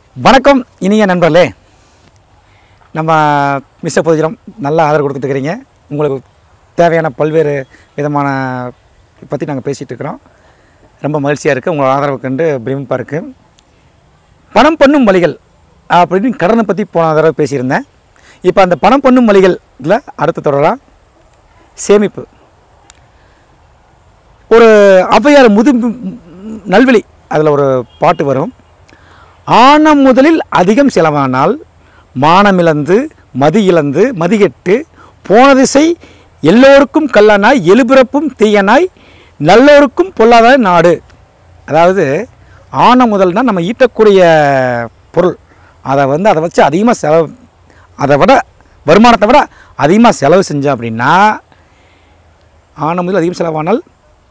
வணக்கம் இனிய நண்பர்களே நம்ம மிஸ்டர் பொதுஜனம் நல்ல ஆதரவு கொடுத்துட்டு இருக்கிறீங்க உங்களுக்கு தேவையான பல்வேறு விதமான பற்றி நாங்கள் பேசிகிட்டு இருக்கிறோம் ரொம்ப மகிழ்ச்சியாக இருக்குது உங்களோட ஆதரவு கண்டு பிரமிப்பாக இருக்குது பணம் பண்ணும் வழிகள் அப்படின்னு கடனை பற்றி போன தடவை பேசியிருந்தேன் இப்போ அந்த பணம் பண்ணும் வழிகளில் அடுத்த தொடராக சேமிப்பு ஒரு ஔவையார் முது நல்வழி அதில் ஒரு பாட்டு வரும் ஆனம் முதலில் அதிகம் செலவானால் மானமிழந்து மதி இழந்து மதிகெட்டு போன திசை எல்லோருக்கும் கல்லனாய் எழுபிறப்பும் தீயனாய் நல்லோருக்கும் பொல்லாத நாடு அதாவது ஆன முதல்னா நம்ம ஈட்டக்கூடிய பொருள் அதை வந்து அதை வச்சு அதிகமாக செலவு அதை விட வருமானத்தை விட அதிகமாக செலவு செஞ்சோம் அப்படின்னா ஆன முதல் அதிகம் செலவானால்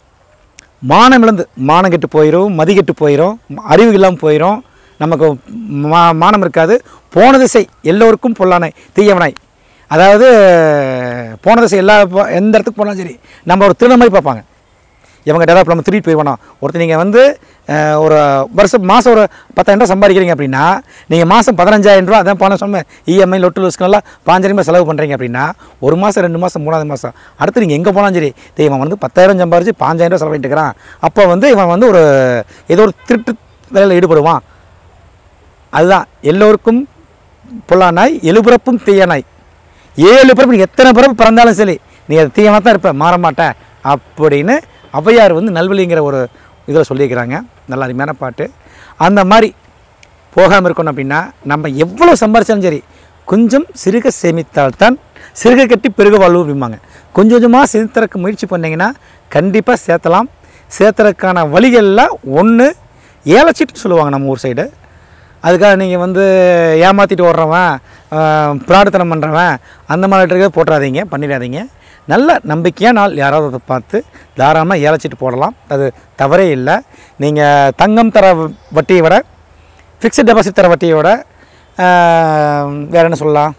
மானம் இழந்து மானம் கெட்டு போயிடும் மதி கெட்டு போயிடும் அறிவு இல்லாமல் போயிடும் நமக்கு மா மானம் இருக்காது போன திசை எல்லோருக்கும் பொல்லானாய் தீயவனாய் அதாவது போன திசை எல்லா போ- எந்த இடத்துக்கு போனாலும் சரி நம்ம ஒரு திருட மாதிரி பார்ப்பாங்க இவங்க டெவலப் நம்ம திருடிட்டு போயிடுவானோ ஒருத்தர் நீங்கள் வந்து அஹ், ஒரு வருஷம் மாதம் ஒரு பத்தாயிரம் ரூபா சம்பாதிக்கிறீங்க அப்படின்னா நீங்கள் மாதம் பதினஞ்சாயிரம் ரூபா அதான் போன சொன்னேன் இஎம்ஐ லொட்டு லொஸ்க்கெல்லாம் பாஞ்சாயிரம் ரூபாய் செலவு பண்ணுறீங்க அப்படின்னா ஒரு மாதம் ரெண்டு மாதம் மூணாவது மாதம் அடுத்து நீங்கள் எங்கே போனாலும் சரி டேய், இவன் வந்து பத்தாயிரம் சம்பாரிச்சு பாஞ்சாயிரம் ரூபா செலவு பண்ணிட்டு இருக்கிறான் அப்போ வந்து இவன் வந்து ஒரு ஏதோ ஒரு திருட்டு வேலையில் ஈடுபடுவான் அதுதான் எல்லோருக்கும் புல்லானாய் எழுபிறப்பும் தீயனாய் ஏழு பிறப்பு நீ எத்தனை பிறப்பு பிறந்தாலும் சரி நீ அது தீயமாக தான் இருப்ப மாற மாட்ட அப்படின்னு ஔவையார் வந்து நல்வழிங்கிற ஒரு இதில் சொல்லியிருக்கிறாங்க நல்ல அருமையான பாட்டு அந்த மாதிரி போகாமல் இருக்கணும் அப்படின்னா நம்ம எவ்வளோ சம்பாரிச்சாலும் சரி கொஞ்சம் சிறுக சேமித்தால்தான் சிறுக கட்டி பெருக வாழ்வு அப்படிம்பாங்க கொஞ்சம் கொஞ்சமாக சேர்த்துறக்கு முயற்சி பண்ணிங்கன்னா கண்டிப்பாக சேர்த்தலாம் சேர்த்துறதுக்கான வழிகளில் ஒன்று ஏலச்சீட்டுன்னு சொல்லுவாங்க நம்ம ஊர் சைடு அதுக்காக நீங்கள் வந்து ஏமாற்றிட்டு ஓடுறவன் பிராடுத்தனம் பண்ணுறவன் அந்த மாதிரி இருக்க போட்டுறாதீங்க பண்ணிடாதீங்க நல்ல நம்பிக்கையாக நாள் யாராவது அதை பார்த்து தாராளமாக ஏலச்சிட்டு போடலாம் அது தவறே இல்லை நீங்கள் தங்கம் தர வட்டியை விட ஃபிக்ஸட் டெபாசிட் தர வட்டியை விட ஆஹ், வேற என்ன சொல்லலாம்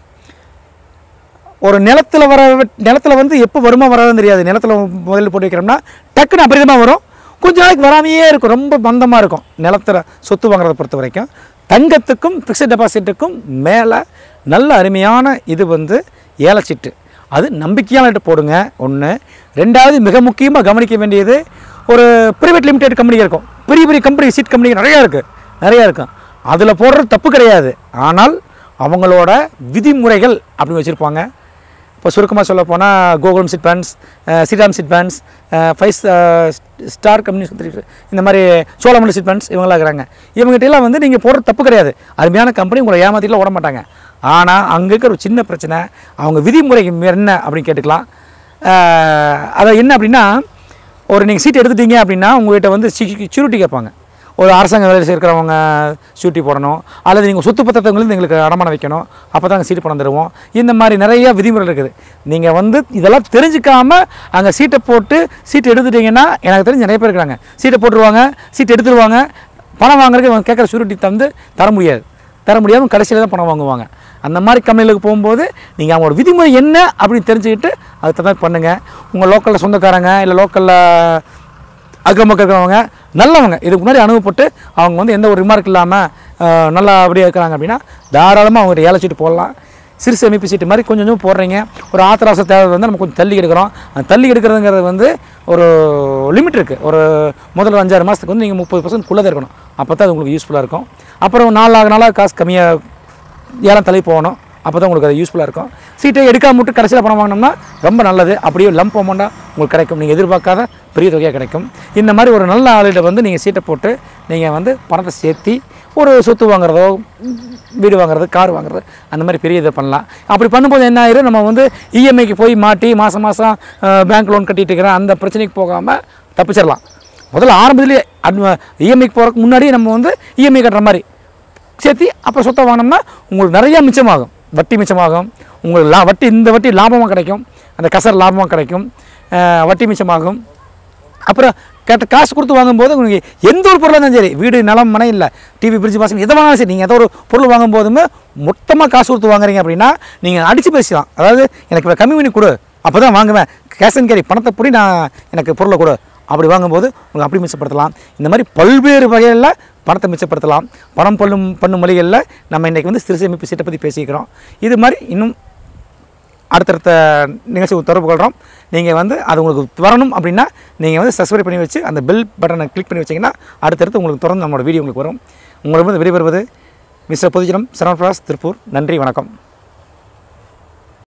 ஒரு நிலத்தில் வர நிலத்தில் வந்து எப்போ வருமா வராதுன்னு தெரியாது நிலத்தில் முதல்ல போட்டு வைக்கிறோம்னா டக்குன்னு அபரிதமாக வரும் கொஞ்ச நாளைக்கு வராமையே இருக்கும் ரொம்ப மந்தமாக இருக்கும் நிலத்தில் சொத்து வாங்குறதை பொறுத்த வரைக்கும் தங்கத்துக்கும் ஃபிக்ஸட் டெபாசிட்டுக்கும் மேலே நல்ல அருமையான இது வந்து ஏலச்சீட்டு அது நம்பிக்கையானட்டு போடுங்க ஒன்று ரெண்டாவது மிக முக்கியமாக கவனிக்க வேண்டியது ஒரு ப்ரைவேட் லிமிடெட் கம்பெனி இருக்கும் பெரிய பெரிய கம்பெனி சீட் கம்பெனி நிறையா இருக்குது நிறையா இருக்கும் அதில் போடுறது தப்பு கிடையாது ஆனால் அவங்களோட விதிமுறைகள் அப்படின்னு வச்சுருப்பாங்க இப்போ சுருக்கமாக சொல்ல போனால் கோகுலம் சிட் பேண்ட்ஸ் சிடாம் chit funds five star company இந்த மாதிரி சோழமல்லி சிட் பேண்ட்ஸ் இவங்களாம் இருக்கிறாங்க இவங்ககிட்ட எல்லாம் வந்து நீங்கள் போடுற தப்பு கிடையாது அருமையான கம்பெனி உங்களை ஏமாத்திட்டுலாம் ஓட மாட்டாங்க ஆனால் அங்கே இருக்கிற ஒரு சின்ன பிரச்சனை அவங்க விதிமுறை என்ன அப்படின்னு கேட்டுக்கலாம் அஹ், அது என்ன அப்படின்னா ஒரு நீங்கள் சீட் எடுத்துட்டீங்க அப்படின்னா உங்கள்கிட்ட வந்து செக்யூரிட்டி கேட்பாங்க ஒரு அரசாங்க வேலையில் இருக்கிறவங்க சூட்டி போடணும் அல்லது நீங்கள் சொத்து பத்திரத்தவங்களும் எங்களுக்கு அடமானம் வைக்கணும் அப்போ தான் சீட்டு பணம் தருவோம் இந்த மாதிரி நிறைய விதிமுறை இருக்குது நீங்கள் வந்து இதெல்லாம் தெரிஞ்சுக்காம அங்கே சீட்டை போட்டு சீட்டு எடுத்துட்டீங்கன்னா எனக்கு தெரிஞ்சு நிறைய பேர் இருக்கிறாங்க சீட்டை போட்டுருவாங்க சீட்டு எடுத்துருவாங்க பணம் வாங்குறதுக்கு இவங்க கேட்குற சூரிட்டி தந்து தர முடியாது தர முடியாமல் கடைசியில் தான் பணம் வாங்குவாங்க அந்த மாதிரி கம்பெனிகளுக்கு போகும்போது நீங்கள் அவங்களோட விதிமுறை என்ன அப்படின்னு தெரிஞ்சுக்கிட்டு அதுக்கு தகுந்த மாதிரி பண்ணுங்கள் உங்கள் லோக்கலில் சொந்தக்காரங்க இல்லை லோக்கலில் அக்கம் பக்கம் இருக்கிறவங்க நல்லவங்க இதுக்கு முன்னாடி அனுபவப்பட்டு அவங்க வந்து எந்த ஒரு ரிமார்க் இல்லாமல் நல்லா அப்படியே இருக்கிறாங்க அப்படின்னா தாராளமாக அவங்ககிட்ட ஏழை சீட்டு போடலாம் சிறு சேமிப்பு சீட்டு மாதிரி கொஞ்சம் கொஞ்சம் போடுறீங்க ஒரு ஆத்திர அவசர தேவை வந்து நம்ம கொஞ்சம் தள்ளி எடுக்கிறோம் அந்த தள்ளி எடுக்கிறதுங்கிறது வந்து ஒரு லிமிட் இருக்குது ஒரு முதல்ல ஒரு அஞ்சாறு மாதத்துக்கு வந்து நீங்கள் முப்பது பர்சன்ட் குள்ளே இருக்கணும் அப்போ தான் அது உங்களுக்கு யூஸ்ஃபுல்லாக இருக்கும் அப்புறம் நாளாக நாளாக காசு கம்மியாக ஏலம் தள்ளி போகணும் அப்போ தான் உங்களுக்கு அது யூஸ்ஃபுல்லாக இருக்கும் சீட்டை எடுக்காம விட்டு கடைசியில் பணம் வாங்கினோம்னா ரொம்ப நல்லது அப்படியே லம்ப் அமௌண்ட்டாக உங்களுக்கு கிடைக்கும் நீங்கள் எதிர்பார்க்காத பெரிய தொகையாக கிடைக்கும் இந்த மாதிரி ஒரு நல்ல ஆளுகிட்ட வந்து நீங்கள் சீட்டை போட்டு நீங்கள் வந்து பணத்தை சேர்த்தி ஒரு சொத்து வாங்குறதோ வீடு வாங்குறது கார் வாங்குறது அந்த மாதிரி பெரிய இதை பண்ணலாம் அப்படி பண்ணும்போது என்ன ஆயிரும் நம்ம வந்து இஎம்ஐக்கு போய் மாட்டி மாதம் மாதம் பேங்க் லோன் கட்டிட்டு இருக்கிற அந்த பிரச்சனைக்கு போகாமல் தப்பிச்சிடலாம் முதல்ல ஆரம்பத்திலேயே அட்வ இஎம்ஐக்கு போகிறதுக்கு முன்னாடியே நம்ம வந்து இஎம்ஐ கட்டுற மாதிரி சேர்த்து அப்புறம் சொத்தை வாங்கினோம்னா உங்களுக்கு நிறைய மிச்சமாகும் வட்டி மிச்சமாகும் உங்களுக்கு லா வட்டி இந்த வட்டி லாபமாக கிடைக்கும் அந்த கசர் லாபமாக கிடைக்கும் அஹ் வட்டி மிச்சமாகும் அப்புறம் கேட்ட காசு கொடுத்து வாங்கும்போது உங்களுக்கு எந்த ஒரு பொருளாக இருந்தாலும் சரி வீடு நிலம் மனை இல்லை டிவி பிரிட்ஜ் வாசம் எதை வாங்கினாலும் சரி நீங்கள் ஏதோ ஒரு பொருள் வாங்கும் போதுமே மொத்தமாக காசு கொடுத்து வாங்குறீங்க அப்படின்னா நீங்கள் அடித்து பேசலாம் அதாவது எனக்கு இவ்வளோ கம்மி பண்ணி கொடு அப்போ தான் வாங்குவேன் கேஷ் அண்ட் கேரி பணத்தை பிடி நான் எனக்கு பொருளை கொடு அப்படி வாங்கும்போது உங்களுக்கு அப்படி மிச்சப்படுத்தலாம் இந்த மாதிரி பல்வேறு வகைகளில் பணத்தை மிச்சப்படுத்தலாம் பணம் பண்ணும் பண்ணும் வழிகளில் நம்ம இன்றைக்கி வந்து சிறு சேமிப்பு சீட்டை பற்றி பேசிக்கிறோம் இது மாதிரி இன்னும் அடுத்தடுத்த நிகழ்ச்சி தொடர்பு கொள்கிறோம் நீங்கள் வந்து அது உங்களுக்கு வரணும் அப்படின்னா நீங்கள் வந்து சப்ஸ்கிரைப் பண்ணி வச்சு அந்த பெல் பட்டனை கிளிக் பண்ணி வச்சிங்கன்னா அடுத்தடுத்து உங்களுக்கு தொடர்ந்து நம்மளோட வீடியோ உங்களுக்கு வரும் உங்களிடம் விடைபெறுவது மிஸ்டர் பொதுஜனம் சரவண பிரகாஷ் திருப்பூர் நன்றி வணக்கம்